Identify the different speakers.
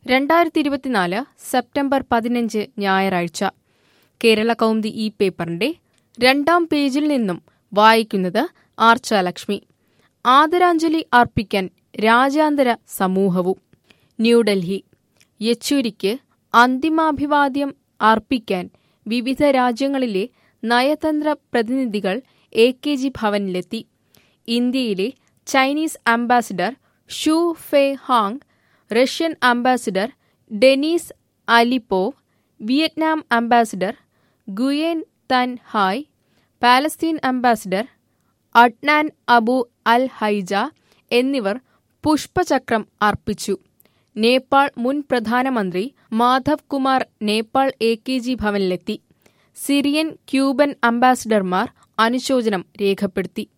Speaker 1: രണ്ടായിരത്തി ഇരുപത്തിനാല് സെപ്റ്റംബർ പതിനഞ്ച് ഞായറാഴ്ച കേരള കൗമുദി ഈ പേപ്പറിന്റെ രണ്ടാം പേജിൽ നിന്നും വായിക്കുന്നത് ആർച്ചാലക്ഷ്മി ആദരാഞ്ജലി അർപ്പിക്കാൻ രാജ്യാന്തര സമൂഹവും ന്യൂഡൽഹി യെച്ചൂരിക്ക് അന്തിമാഭിവാദ്യം അർപ്പിക്കാൻ വിവിധ രാജ്യങ്ങളിലെ നയതന്ത്ര പ്രതിനിധികൾ എ കെ ജി ഭവനിലെത്തി ഇന്ത്യയിലെ Chinese ambassador Xu Fei Hong Russian ambassador Denis Alipov Vietnam ambassador Nguyen Thanh Hai Palestine ambassador Adnan Abu Al Haija എന്നിവർ പുഷ്പചക്രം അർപ്പിച്ചു നേപ്പാൾ മുൻ പ്രധാനമന്ത്രി Madhav Kumar Nepal A K G ഭവനിലെത്തി സിറിയൻ ക്യൂബൻ അംബാസിഡർമാർ അനുശോചനം രേഖപ്പെടുത്തി